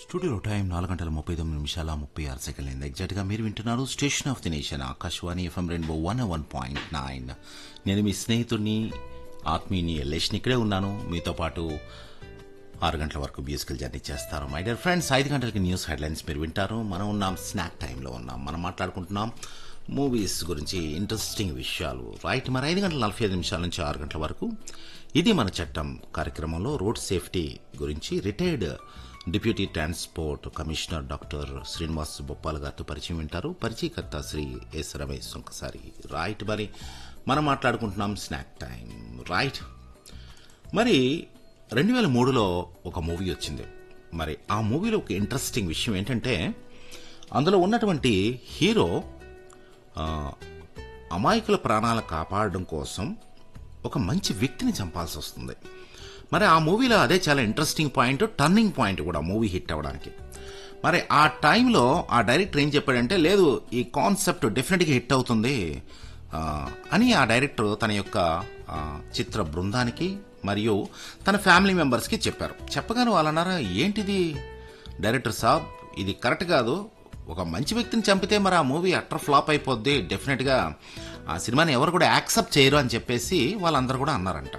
స్టూడియోలో టైం నాలుగు గంటల ముప్పై తొమ్మిది నిమిషాల ముప్పై ఆరు సెకండ్లు అయింది ఎగ్జాక్ట్గా మీరు వింటున్నారు station of the nation Akashvani FM rainbow one one point nine నేను మీ స్నేహితుడిని ఆత్మీయుని ఎల్లేషన్ ఇక్కడే ఉన్నాను మీతో పాటు ఆరు గంటల వరకు మ్యూజికల్ జర్నీ చేస్తారు మై డియర్ ఫ్రెండ్స్ ఐదు గంటలకి న్యూస్ హెడ్లైన్స్ మీరు వింటారు మనం ఉన్నాం స్నాక్ టైంలో ఉన్నాం మనం మాట్లాడుకుంటున్నాం మూవీస్ గురించి ఇంట్రెస్టింగ్ విషయాలు రైట్ మరి ఐదు గంటల నలభై ఐదు నిమిషాల నుంచి ఆరు గంటల వరకు ఇది మన చట్టం కార్యక్రమంలో రోడ్ సేఫ్టీ గురించి retired deputy transport commissioner doctor Srinivas Boppala గారితో పరిచయం వింటారు పరిచయకర్త శ్రీ ఎస్ రమేష్ ఒకసారి రైట్ మరి మనం మాట్లాడుకుంటున్నాం స్నాక్ టైం రైట్ మరి రెండు వేల మూడులో ఒక మూవీ వచ్చింది మరి ఆ మూవీలో ఒక ఇంట్రెస్టింగ్ విషయం ఏంటంటే అందులో ఉన్నటువంటి హీరో ఆ, అమాయకుల ప్రాణాలు కాపాడడం కోసం ఒక మంచి వ్యక్తిని చంపాల్సి వస్తుంది మరి ఆ మూవీలో అదే చాలా ఇంట్రెస్టింగ్ పాయింట్ టర్నింగ్ పాయింట్ కూడా మూవీ హిట్ అవ్వడానికి మరి ఆ టైంలో ఆ డైరెక్టర్ ఏం చెప్పాడంటే లేదు ఈ కాన్సెప్ట్ డెఫినెట్గా హిట్ అవుతుంది ఆ, అని ఆ డైరెక్టర్ తన యొక్క ఆ, చిత్ర బృందానికి మరియు తన ఫ్యామిలీ మెంబర్స్కి చెప్పారు చెప్పగానే వాళ్ళు అన్నారా ఏంటిది డైరెక్టర్ సాబ్ ఇది కరెక్ట్ కాదు ఒక మంచి వ్యక్తిని చంపితే మరి ఆ మూవీ అట్టర్ ఫ్లాప్ అయిపోద్ది డెఫినెట్గా ఆ సినిమాని ఎవరు కూడా యాక్సెప్ట్ చేయరు అని చెప్పేసి వాళ్ళందరూ కూడా అన్నారంట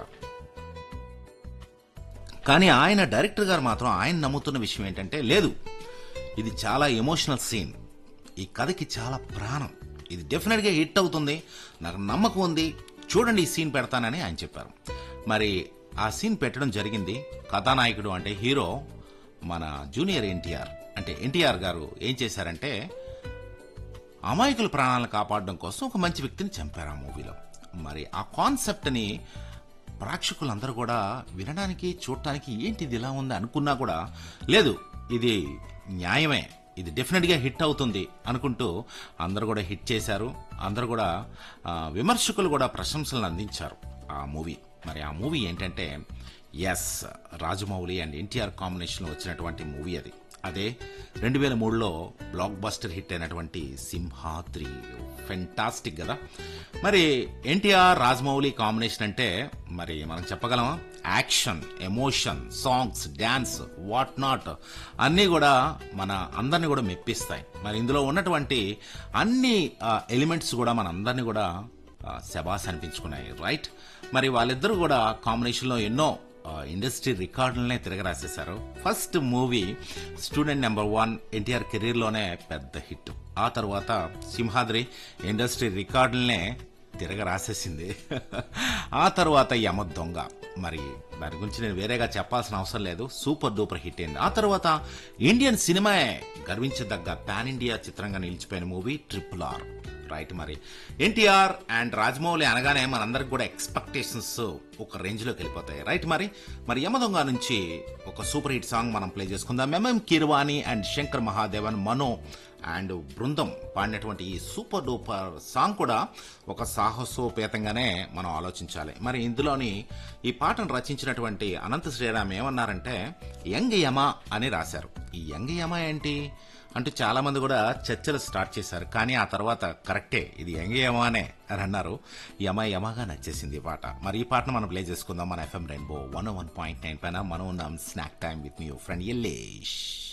కానీ ఆయన డైరెక్టర్ గారు మాత్రం ఆయన నమ్ముతున్న విషయం ఏంటంటే లేదు ఇది చాలా ఎమోషనల్ సీన్ ఈ కథకి చాలా ప్రాణం ఇది డెఫినెట్గా హిట్ అవుతుంది నాకు నమ్మకం ఉంది చూడండి ఈ సీన్ పెడతానని ఆయన చెప్పారు మరి ఆ సీన్ పెట్టడం జరిగింది కథానాయకుడు అంటే హీరో మన జూనియర్ ఎన్టీఆర్ అంటే ఎన్టీఆర్ గారు ఏం చేశారంటే అమాయకుల ప్రాణాలను కాపాడడం కోసం ఒక మంచి వ్యక్తిని చంపారు ఆ మూవీలో మరి ఆ కాన్సెప్ట్ని ప్రేక్షకులందరూ కూడా వినడానికి చూడటానికి ఏంటి ఇది ఇలా ఉంది అనుకున్నా కూడా లేదు ఇది న్యాయమే ఇది డెఫినెట్గా హిట్ అవుతుంది అనుకుంటూ అందరూ కూడా హిట్ చేశారు అందరూ కూడా ఆ, విమర్శకులు కూడా ప్రశంసలను అందించారు ఆ మూవీ మరి ఆ మూవీ ఏంటంటే ఎస్ రాజమౌళి అండ్ ఎన్టీఆర్ కాంబినేషన్లో వచ్చినటువంటి మూవీ అది అదే రెండు వేల మూడులో బ్లాక్ బస్టర్ హిట్ అయినటువంటి సింహాద్రి ఫెంటాస్టిక్ కదా మరి ఎన్టీఆర్ రాజమౌళి కాంబినేషన్ అంటే మరి మనం చెప్పగలమా action emotion songs dance what not అన్నీ కూడా మన అందరిని కూడా మెప్పిస్తాయి మరి ఇందులో ఉన్నటువంటి అన్ని ఎలిమెంట్స్ కూడా మన అందరినీ కూడా ఆ, శబాస్ అనిపించుకున్నాయి రైట్ మరి వాళ్ళిద్దరూ కూడా కాంబినేషన్లో ఎన్నో ఆ, ఇండస్ట్రీ రికార్డులనే తిరగరాసేశారు first movie student number one NTR కెరీర్లోనే పెద్ద హిట్ ఆ తర్వాత సింహాద్రి ఇండస్ట్రీ రికార్డులనే తిరగ రాసేసింది ఆ తర్వాత యమ దొంగ మరి దాని గురించి నేను వేరేగా చెప్పాల్సిన అవసరం లేదు సూపర్ డూపర్ హిట్ అయింది ఆ తర్వాత ఇండియన్ సినిమాయే గర్వించదగ్గ పాన్ ఇండియా చిత్రంగా నిలిచిపోయిన మూవీ ట్రిపుల్ ఆర్ రైట్ మరి ఎన్టీఆర్ అండ్ రాజమౌళి అనగానే మనందరికి కూడా ఎక్స్పెక్టేషన్స్ ఒక రేంజ్ లోకి వెళ్ళిపోతాయి రైట్ మరి మరి యమదొంగ నుంచి ఒక సూపర్ హిట్ సాంగ్ మనం ప్లే చేసుకుందాం MM Keeravani and Shankar Mahadevan Mano and బృందం పాడినటువంటి ఈ సూపర్ డూపర్ సాంగ్ కూడా ఒక సాహసోపేతంగానే మనం ఆలోచించాలి మరి ఇందులోని ఈ పాటను రచించినటువంటి అనంత శ్రీరామ్ ఏమన్నారంటే యంగ్ యమ అని రాశారు ఈ యంగ్ యమ ఏంటి అంటూ చాలా మంది కూడా చర్చలు స్టార్ట్ చేశారు కానీ ఆ తర్వాత కరెక్టే ఇది యంగ్ యమానే అని అన్నారు యమ యమగా నచ్చేసింది ఈ పాట మరి ఈ పాటను మనం ప్లే చేసుకుందాం మన FM rainbow one one point nine పైన మనం ఉన్నాం స్నాక్ టైం విత్ మీ ఫ్రెండ్ ఎల్లేష్